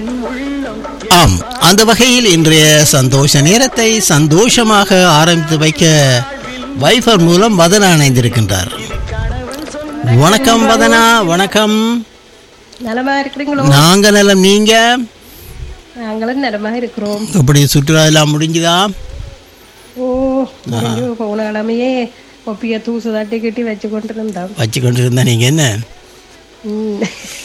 ஆம் அந்த வகையில் இன்றைய சந்தோஷ நேரத்தை சந்தோஷமாக ஆரம்பித்து வைக்க வைஃபர் மூலம் வதனா இணைந்திருக்கின்றார் வணக்கம் வதனா வணக்கம் நலமா இருக்கிறீங்களோ நாங்க நலம் நீங்க நாங்களும் நலமா இருக்கிறோம் அப்படி சுற்றுலா எல்லாம் முடிஞ்சுதா ஓ முடிஞ்சு போன கிழமையே ஒப்பிய தூசு தட்டி கட்டி வச்சு கொண்டு இருந்தோம் வச்சு கொண்டு இருந்தா நீங்க என்ன ம்.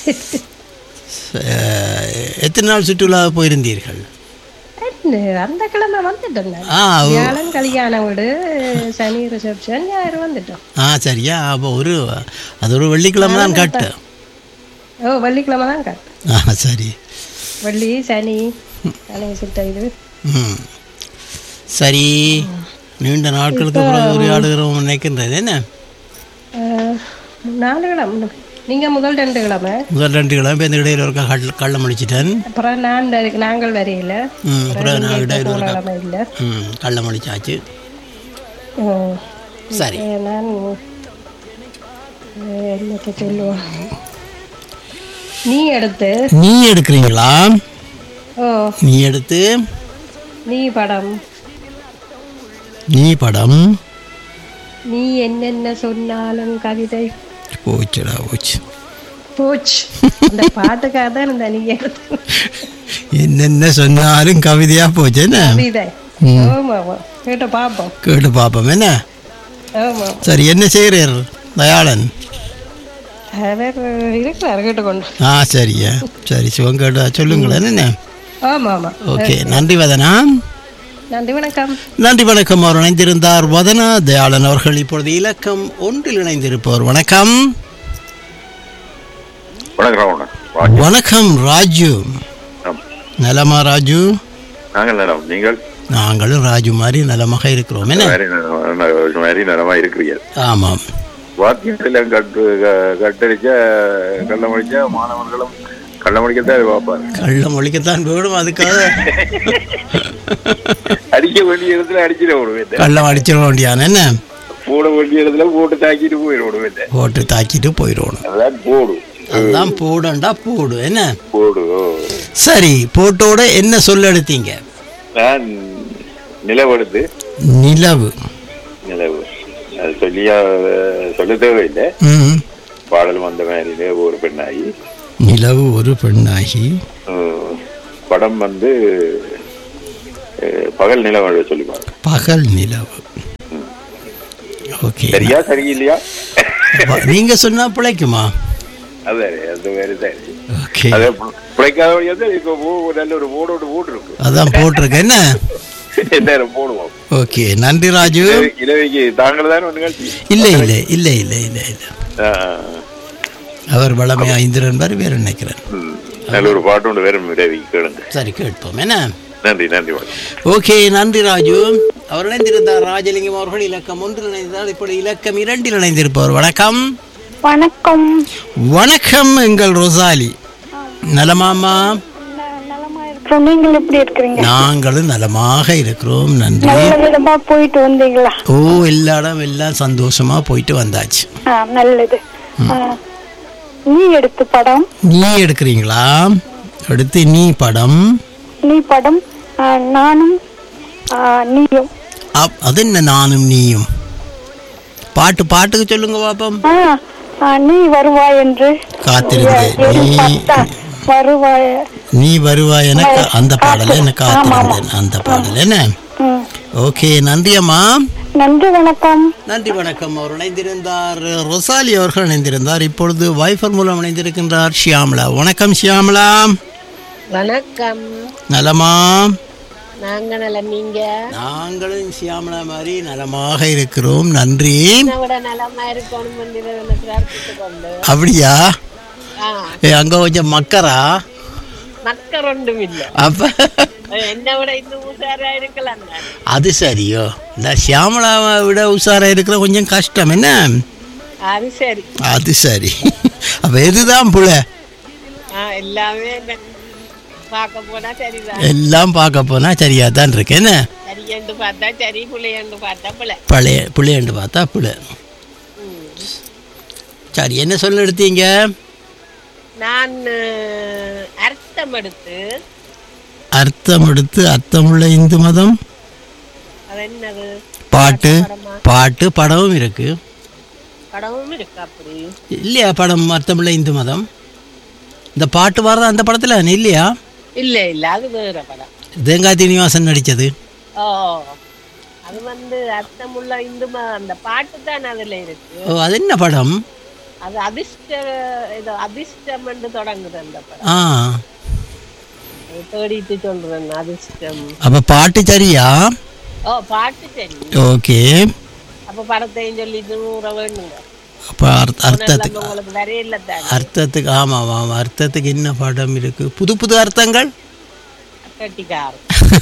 அஹ், எத்தனை நாள் சுற்றுலா போயிருந்தீர்கள் என்ன, அந்த கிழமை வந்துட்டோம் நான். ஆ ஓ- வியாழன் கல்யாண வீடு சனி ரிசப்ஷன் ஞாயிறு வந்துட்டோம் ஆ சரியா அப்போ ஒரு அது ஒரு வெள்ளிக்கிழமை தான் கட்டு ஓ வெள்ளிக்கிழமை தான் காட்டு ஆ சரி வெள்ளி சனி சனி சுத்த இது ம் சரி நீண்ட நாட்களுக்கு பிறகு உரையாடுகிறோம் நினைக்கின்றது என்ன அஹ், நாலு கிழமை நீங்க முதல் ரெண்டு கிழமை முதல் ரெண்டு கிழமை இப்போ இந்த இடையில ஒரு கள்ள கள்ள முடிச்சிட்டேன் அப்புறம் நான் வரை- நாங்கள் வரையில ம் அப்புறம் நான் இடையில போன ஒரு கிழமை இல்லை ம் கள்ள முடிச்சாச்சு ம். சரி ஏ, நான் ஏ, என்னத்த சொல்லுவோம் நீ எடுத்து நீ எடுக்கிறீங்களா ஓ நீ எடுத்து நீ படம் நீ படம் நீ என்னென்ன சொன்னாலும் கவிதை போச்சுடா போச்சு போச்சு இந்த பாட்டுக்காக தான் இந்த நீ எடுத்து என்னென்ன சொன்னாலும் கவிதையா போச்சு என்ன கவிதை ஆமா ஆமா கேட்டு பார்ப்போம் கேட்டு பார்ப்போம் என்ன ஆமா சரி என்ன செய்கிறீர் தயாளன் அவர் இருக்கிறார் கேட்டுக்கொண்டு ஆ சரியா சரி சிவன் கேட்டா சொல்லுங்களேன் என்ன ஆமா ஆமா ஓகே நன்றி வதனா நன்றி வணக்கம் நன்றி வணக்கம் அவர் இணைந்திருந்தார் வதனா தயாளன் அவர்கள் இப்பொழுது இலக்கம் ஒன்றில் இணைந்திருப்பவர் வணக்கம் வணக்கம் ராவணன் ராஜ் வணக்கம் ராஜு ஆம். நலமா ராஜு நாங்கள் நலம் நீங்கள் நாங்களும் ராஜு மாதிரி நலமாக இருக்கிறோம் என்ன மாதிரி நல- மாதிரி நலமா இருக்கிறீர்கள் ஆமாம் வாத்தியத்தில் கட்டு க- கட்டடிச்ச கள்ளமடிச்ச மாணவர்களும் கள்ளமடிக்கத்தான் பார்ப்பாங்க கள்ள மொழிக்கத்தான் வேணும் அதுக்காக அடிக்க வேண்டிய இடத்துல அடிச்சிட விடுவேன் கள்ளம் அடிச்சிட வேண்டியான் என்ன போட வேண்டிய இடத்துல போட்டு தாக்கிட்டு போயிட விடுவேன் போட்டு தாக்கிட்டு போயிடணும் அதான் போடு அதுதான் போடண்டா போடு என்ன போடு ஓ. சரி போட்டோட என்ன சொல்ல எடுத்தீங்க நான் நிலவெடுத்து நிலவு நிலவு அது சொல்லியா சொல்ல தேவையில்லை ம் பாடல் வந்த மாதிரி ஒரு பெண்ணாகி நிலவு ஒரு பெண்ணாகி அஹ், படம் வந்து அஹ், பகல் நிலவு சொல்லிப்பாங்க பகல் நிலவு ஓகே சரியா சரியில்லையா நீங்க சொன்னா பிழைக்குமா அതെ அது வேறு சரி ஓகே அது பிழைக்காத வழியாக இப்போ ஊ- நல்ல ஒரு ஓடோடு ஓடு இருக்கு அதான் போட்டிருக்கேன் என்ன நேரம் போடுவோம் ஓகே நன்றி ராஜு இலவை- இலவைக்கு தாங்கள் தான் ஒரு நிகழ்ச்சி இல்லை இல்லை இல்லை இல்லை இல்லை இல்லை அஹ், அவர் வளமையா இந்திரன் பாரு வேற நினைக்கிறேன் ம். நல்ல ஒரு பாட்டு ஒன்று வேறு இலவைக்கு கேளுங்க சரி கேட்போம் என்ன நன்றி நன்றி வணக்கம் ஓகே நன்றி ராஜு அவர் இணைந்திருந்தார் ராஜலிங்கம் அவர்கள் இலக்கம் ஒன்றில் இணைந்தார் இப்படி இலக்கம் இரண்டில் இணைந்திருப்பவர் வணக்கம் வணக்கம் வணக்கம் எங்கள் ரொசாலி நலமாமா நலமா இருக்கிறோம் நீங்கள் எப்படி இருக்கிறீங்க நாங்களும் நலமாக இருக்கிறோம் நன்றி நல்ல விதமா போயிட்டு வந்தீங்களா ஓ எல்லா இடம் எல்லாம் சந்தோஷமா போயிட்டு வந்தாச்சு ஆ, நல்லது ஆ, நீ எடுத்த படம் நீ எடுக்கிறீங்களா அடுத்து நீ படம் நீ படம் ஆ, நானும் ஆ, நீயும் அப்- அது என்ன நானும் நீயும் பாட்டு பாட்டுக்கு சொல்லுங்க பாப்பம் ஆ, ஆ, நீ வருவாய் என்று காத்திருந்தேன் நீ எதிர்பார்த்த வருவாய் நீ வருவாய் என கா- அந்த பாடல என்ன காத்திருந்தேன் அந்த பாடல் என்ன ம். ஓகே நன்றி அம்மா நன்றி வணக்கம் நன்றி வணக்கம் அவர் இணைந்திருந்தார் ரொசாலி அவர்கள் இணைந்திருந்தார் இப்பொழுது வைஃபர் மூலம் இணைந்திருக்கின்றார் ஷியாமலா வணக்கம் ஷியாமலா வணக்கம் நலமா நாங்க நலம் நீங்க நாங்களும் ஷியாமலா மாதிரி நலமாக இருக்கிறோம் நன்றி விட நலமா இருக்கணும் பிரார்த்தித்துக் கொண்டு அப்படியா ஆ, ஏ, அங்க கொஞ்சம் மக்கரா மக்கள் ஒன்றும் இல்லை அப்ப என்னை விட இன்னும் உஷாரா இருக்கலாம் நான். அது சரியோ இந்த ஷியாமலாவை விட உஷாரா இருக்கிற கொஞ்சம் கஷ்டம் என்ன அது சரி அது சரி அப்ப எதுதான் புள்ள ஆ, எல்லாமே என்ன பார்க்க போனா சரிதான் எல்லாம் பார்க்க போனா சரியா தான் இருக்கு என்ன சரியண்டு பார்த்தா சரி பிள்ளையண்டு பார்த்தா பிள்ளை பழைய பிள்ளையண்டு பார்த்தா பிள்ளை சரி என்ன சொல்ல எடுத்தீங்க நான் அஹ், அர்த்த அர்த்தம் எடுத்து அர்த்தம் எடுத்து அர்த்தமுள்ள இந்து மதம் அது என்னது பாட்டு படமா பாட்டு படமும் இருக்கு படமும் இருக்கு அப்படி இல்லையா படம் அர்த்தமுள்ள இந்து மதம் இந்த பாட்டு வர்றது அந்த படத்தில் இல்லையா இல்ல இல்ல அது வேற படம் தேங்காய் தீனிவாசன் நடித்தது ஓ அது வந்து அர்த்தமுள்ள இந்து ம- அந்த பாட்டு தான் அதுல இருக்கு ஓ அது என்ன படம் அது அதிர்ஷ்ட இது அதிர்ஷ்டம் என்று தொடங்குது அந்த படம் ஆ அது தேடிட்டு சொல்றேன் அதிர்ஷ்டம் அப்போ பாட்டு சரியா ஓ பாட்டு சரி ஓகே அப்ப படத்தையும் சொல்லிட்டு நூற வேணுங்க அப்போ அர்த்த அர்த்தத்துக்கு நம்ம உங்களுக்கு வரையில தான் அர்த்தத்துக்கு ஆமாம் ஆமாம் அர்த்தத்துக்கு என்ன படம் இருக்கு புது புது அர்த்தங்கள் கட்டிக்கார்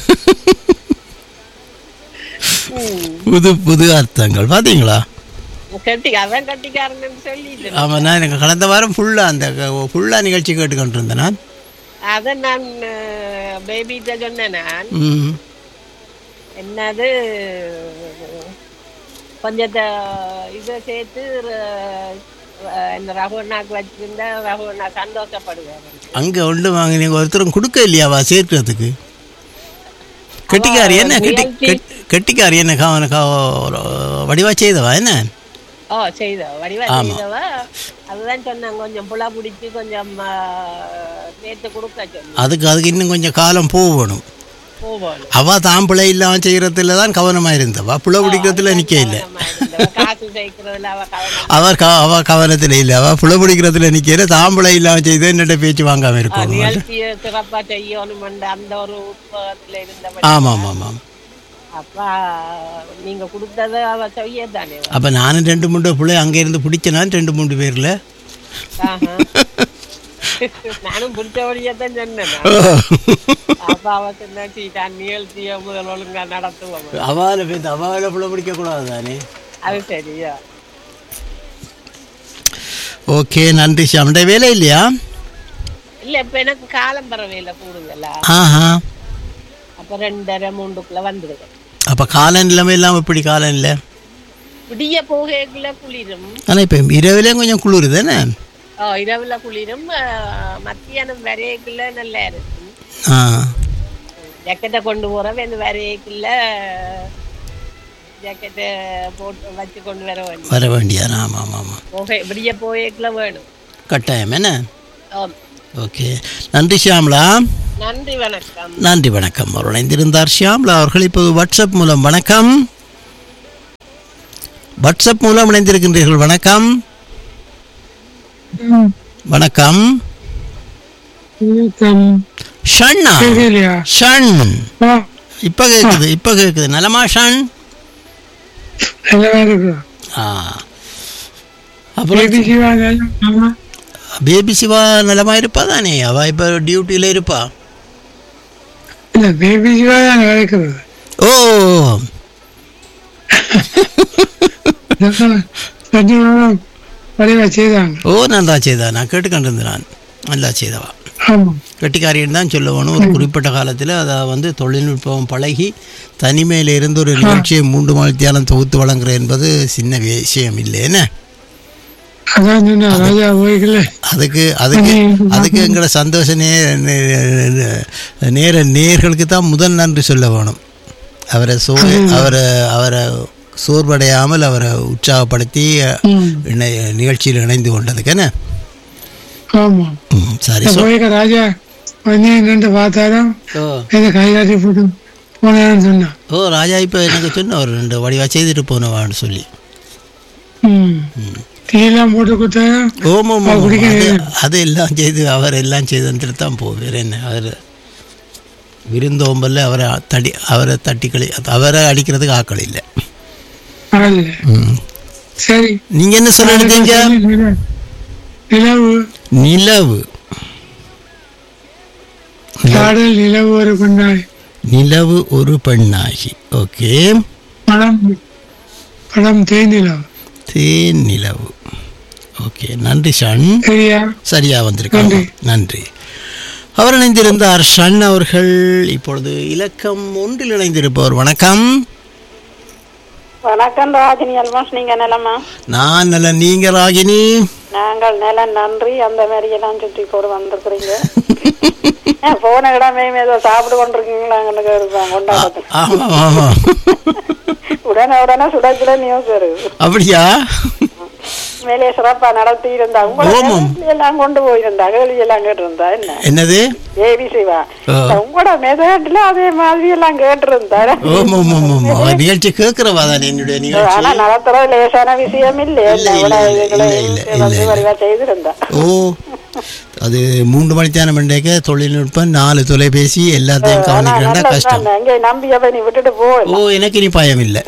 புது புது அர்த்தங்கள் பார்த்தீங்களா கட்டி அதான் கட்டிக்காரன்னு சொல்லிட்டு ஆமாம் நான் எனக்கு கடந்த வாரம் ஃபுல்லாக அந்த ஃபுல்லாக நிகழ்ச்சி கேட்டுக்கொண்டு இருந்தேன் நான் அதை நான் பேபிட்ட சொன்னேன் நான் ம் என்னது கொஞ்சத்தை இதை சேர்த்து அஹ், இந்த ரகுவண்ணாக்கு வச்சிருந்தா ரகுவண்ணா சந்தோஷப்படுவேன் அங்கே ஒன்று வாங்கினீங்க ஒருத்தரும் கொடுக்க இல்லையாவா சேர்க்கிறதுக்கு கெட்டிக்காரி என்ன கெட்டி கெட்- கெட்டிக்காரி என்ன கவன வடிவா செய்தவா என்ன ஓ செய்த வடிவா ஆமா. செய்தவா அதுதான் சொன்னாங்க கொஞ்சம் புலா பிடிச்சி கொஞ்சம் நேற்று கொடுக்க சொல்லி அதுக்கு அதுக்கு இன்னும் கொஞ்சம் காலம் போகணும் போகணும் அவ தான் பிள்ளை இல்லாமல் செய்கிறதுல தான் கவனமாக இருந்தவா புள்ள பிடிக்கிறதுல நிற்க இல்லை கவனமா இருந்தவ. காசு சேர்க்கறதுல அவ கவனம் அவர் க அவ கவனத்தில் இல்லை அவ புள்ள பிடிக்கிறதுல நிற்கல தான் பிள்ளை இல்லாமல் செய்து என்னட்ட பேச்சு வாங்காமல் இருக்கும் நிகழ்ச்சியை சிறப்பா செய்யணும் அந்த ஒரு உற்பத்துல இருந்தபடி ஆமாம் ஆமாம் அப்ப நீங்க கொடுத்தத அவ செய்யத்தானே அப்போ நானும் ரெண்டு மூன்று பிள்ளை அங்கே இருந்து பிடிச்சனான் ரெண்டு மூன்று பேரில் ஆஹா. நானும் பிடிச்சபடியத்தான் சொன்னேன் அப்ப அவ சொன்னா "சீ, தான் நிகழ்ச்சியை முதல் ஒழுங்கா நடத்துவோம் அவால பேர் அவால புள்ள பிடிக்கக்கூடாது தானே அது சரியா ஓகே நன்றி ஷாம்ட வேலை இல்லையா இல்ல இப்ப எனக்கு காலம் பறவையில கூடுதலா ஆஹா அப்ப ரெண்டரை மூன்றுக்குள்ள வந்துடுது அப்போ கால நிலைமை இல்லாமல் இப்படி காலம் இல்லை விடிய போகைக்குள்ள குளிரும் ஆனால் இப்போ இரவுலேயும் கொஞ்சம் குளிர் தானே ஓ இரவுல குளிரும் ஆ, மத்தியானம் வரையக்குள்ள நல்லா இருக்கும் ஆ ஜக்கெட்டை கொண்டு போறவ இந்த வரையக்குள்ள ஜக்கெட்டை போட்டு வச்சு கொண்டு வர வேணும் வர வேண்டியது ஆமாம் ஆமாம் ஆமாம் போகை விடிய போகைக்குள்ள வேணும் கட்டாயம் என்ன ஆம். ஓகே நன்றி ஷியாம்லா நன்றி வணக்கம் நன்றி வணக்கம் அவர் இணைந்திருந்தார் ஷியாம்லா அவர்கள் இப்போது வாட்ஸ்அப் மூலம் வணக்கம் வாட்ஸ்அப் மூலம் இணைந்திருக்கின்றீர்கள் வணக்கம் வணக்கம் ஷண்ணா ஷண் இப்போ கேட்குது இப்போ கேட்குது நலமா ஷண் ஆ அப்புறம் பேபி சிவா நலமா இருப்பா தானே அவ இப்போ டியூட்டியில் இருப்பா இல்ல பேபி சிவா தான் கிடைக்கிறது ஓ ரெண்டு வாரம் வடிவா செய்தாங்க ஓ நல்லா செய்தா நான் கேட்டுக்கொண்டிருந்தேன் நான் நல்லா செய்தவா ஆமா கெட்டிக்காரின்னு தான் சொல்லணும் ஒரு குறிப்பிட்ட காலத்தில் அதை வந்து தொழில்நுட்பம் பழகி தனிமையில் இருந்து ஒரு நிகழ்ச்சியை மூன்று மணித்தியாலம் தொகுத்து வழங்குற என்பது சின்ன விஷயம் இல்லை என்ன அதான் சொன்ன ராஜா போய்க்கல அதுக்கு அதுக்கு அதுக்கு எங்களை சந்தோஷ நே நே- நேர நேர்களுக்கு தான் முதல் நன்றி சொல்ல வேணும் அவரை சோ அவரை அவரை சோர்வடையாமல் அவரை உற்சாகப்படுத்தி இணை- நிகழ்ச்சியில் இணைந்து கொண்டதுக்கு என்ன ஆமா ம், சரி சொ போய்க்க ராஜா வந்து நின்று பார்த்தாலும் ஓ எதை கைகாட்டி போட்டு போனான்னு சொன்னான் ஓ ராஜா இப்போ எனக்கு சொன்ன ஒரு ரெண்டு வடிவா செய்துட்டு போனவான்னு சொல்லி ம் டீலாம் போட்டு கொடுத்தாங்க ஓமோ அது குடிக்க அது எல்லாம் செய்து அவர் எல்லாம் செய்து வந்துட்டு தான் போகும் வேற என்ன அவர் விருந்தோம்பல்ல அவரை தடி அவரை தட்டி களி அவரை அடிக்கிறதுக்கு ஆக்கள் இல்லை ஆள் ம். சரி நீங்க என்ன சொல்ல எடுத்தீங்க நில- நிலவு நிலவு காடல் நிலவு ஒரு பெண்ணாய் நிலவு ஒரு பெண்ணாகி ஓகே படம் படம் தேனிலவு தேன் நிலவு ஓகே நன்றி ஷன் சரியா சரியா வந்திருக்காங்க நன்றி அவர் இணைந்திருந்தார் ஷன் அவர்கள் இப்பொழுது இலக்கம் ஒன்றில் இணைந்திருப்பவர் வணக்கம் வணக்கம் ராஜினி அல்வாஸ் நீங்க நலமா நான் நல்ல நீங்க ராகினி நாங்கள் நிலம் நன்றி அந்த மாதிரி எல்லாம் சுற்றி போடு வந்திருக்கிறீங்க போன இடமே ஏதோ சாப்பிட்டு கொண்டிருக்கீங்களாங்கன்னு கேட்பாங்க கொண்டாடத்து ஆமாம் ஆமாம் உடனே உடனே சுட சுட நியூஸ் வருது அப்படியா மேலே சிறப்பா நடத்தி இருந்தா உங்களை ஓமம். மெதட்ல எல்லாம் கொண்டு போயிருந்தா கேள்வி எல்லாம் கேட்டிருந்தா என்ன என்னது ஏவி சிவா ஆ. உங்களோட மெதட்ல அதே மாதிரி எல்லாம் கேட்டிருந்தா ஓம் ஓம் ஓம் ஓம் அவ நிகழ்ச்சி கேட்கிறவா தானே என்னுடைய நிகழ்ச்சி ஆனா நடத்துறது லேசான விஷயம் இல்ல இல்ல, இல்ல, இல்ல, இல்ல, இல்ல, இல்ல, வந்து இல்ல. வரிவா செய்திருந்தா ஓ அது மூன்று மணித்தான மண்டேக்க தொழில்நுட்பம் நாலு தொலைபேசி எல்லாத்தையும் கவனிக்கிறா கஷ்டம் அங்கே நம்பியவை நீ விட்டுட்டு போ ஓ எனக்கு இனி பயம் இல்லை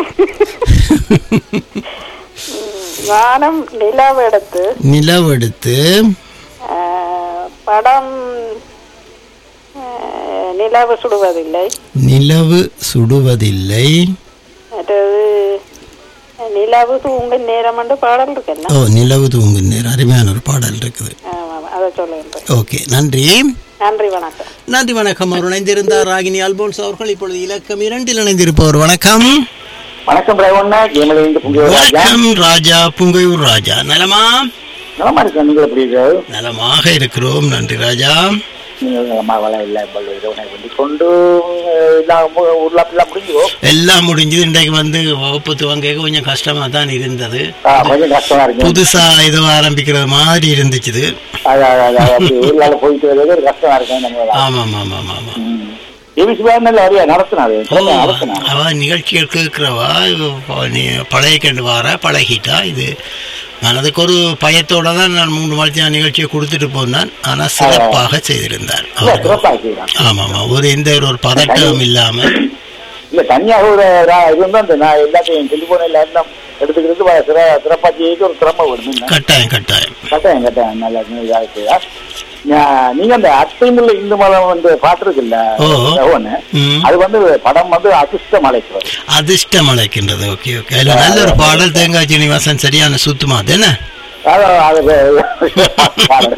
வானம் நிலவு எடுத்து நிலவு எடுத்து ஆ, படம் ஆ, நிலவு சுடுவதில்லை நிலவு சுடுவதில்லை மற்றது நிலவு தூங்கும் நேரம் என்று பாடல் இருக்குல்ல ஓ நிலவு தூங்கும் நேரம் அருமையான ஒரு பாடல் இருக்குது ஆமாம் அதை சொல்லுகின்றேன் ஓகே நன்றி நன்றி வணக்கம் நன்றி வணக்கம் அவர் இணைந்திருந்தார் ராகினி அல்போன்ஸ் அவர்கள் இப்பொழுது இலக்கம் இரண்டில் இணைந்திருப்பவர் வணக்கம் வணக்கம் பிரவண்ணா கேமலிருந்து புங்கியோராஜா வணக்கம் ராஜா புங்கையூர் ராஜா நலமா நலமா இருக்கேன் நீங்கள் எப்படி இருக்கிறது நலமாக இருக்கிறோம் நன்றி ராஜா நீங்கள் நலமா வள இல்லை பல்லு இறைவனை வேண்டிக் கொண்டு அஹ், எல்லாம் ஊர்லாப்பெல்லாம் முடிஞ்சோ எல்லாம் முடிஞ்சது இன்றைக்கு வந்து வகுப்பு துவங்க கொஞ்சம் கஷ்டமா தான் இருந்தது ஆ, கொஞ்சம் கஷ்டமா இருக்கு புதுசா ஏதோ ஆரம்பிக்கிறது மாதிரி இருந்துச்சு அது அது- அது அப்படி ஊர்லால போயிட்டு வர்றது ஒரு கஷ்டமா இருக்கும் நம்ம ஆமாம் ஆமாம் ஆமாம் ஆமாம் ஏவி சிவானல்ல வரையா நடத்தினாரு திறமை நடத்தினாரு அவ நிகழ்ச்சிகள் கேட்கிறவா இவ ப- நீ பழைய கண்டு வார பழகிட்டா இது நான் அதுக்கு ஒரு பயத்தோட தான் நான் மூணு மணிக்கு நிகழ்ச்சியை கொடுத்துட்டு போனேன் ஆனா சிறப்பாக செய்திருந்தார் இல்ல அவர் சிறப்பாக செய்யலாம் ஆமாம் ஆமாம் ஒரு எந்த ஒரு பதட்டமும் இல்லாமல் இல்ல தனியா ஒரு ரா- இது வந்து அந்த நான் எல்லாத்தையும் டெலிபோன் எல்லாம் எடுத்துக்கிறது வ- சிற- சிறப்பா செய்யறது ஒரு திறமை வேணும் என்ன? கட்டாயம் கட்டாயம் கட்டாயம் கட்டாயம் நல்லா இதாக செய்யா நான் நீங்க அந்த அத்தைமுள்ள இந்து மதம் வந்து பாத்துருக்குல்ல ஓ. ஒண்ணு ம். அது வந்து படம் வந்து அதிர்ஷ்டம் அழைக்கிறது அதிர்ஷ்டம் அழைக்கின்றது ஓகே ஓகே அதில் நல்ல ஒரு பாடல் தேங்காய் சீனிவாசன் சரியான சுத்தமா அது என்ன அது அது பாடல்.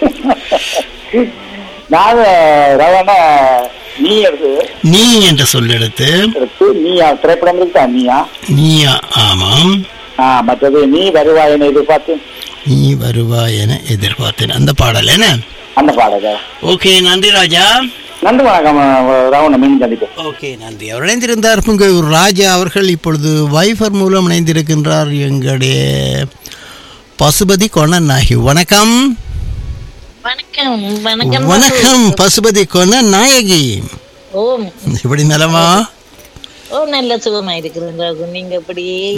நாங்க ரவான நீ எடுத்து நீ என்ற சொல்லெடுத்து எடுத்து நீயா திரைப்படம் இருக்கா நீயா நீயா ஆமாம் ஆ, மற்றது நீ வருவாயனை எதிர்பார்த்து நீ வருவாய் என எதிர்பார்த்தேன் அந்த பாடல் என்ன அந்த பாடல ஓகே நன்றி ராஜா நன்றி வணக்கம் ராவண மீன் சந்திப்போம் ஓகே நன்றி அவர் இணைந்திருந்தார் புங்கையூர் ராஜா அவர்கள் இப்பொழுது வைஃபர் மூலம் இணைந்திருக்கின்றார் எங்களுடைய பசுபதி கொணநாயகி வணக்கம் வணக்கம் வணக்கம் வணக்கம் பசுபதி கொண நாயகி ஓம் இப்படி நலமா ஓ நல்ல சுகமா இருக்கிறேன் ராகு நீங்க அப்படியே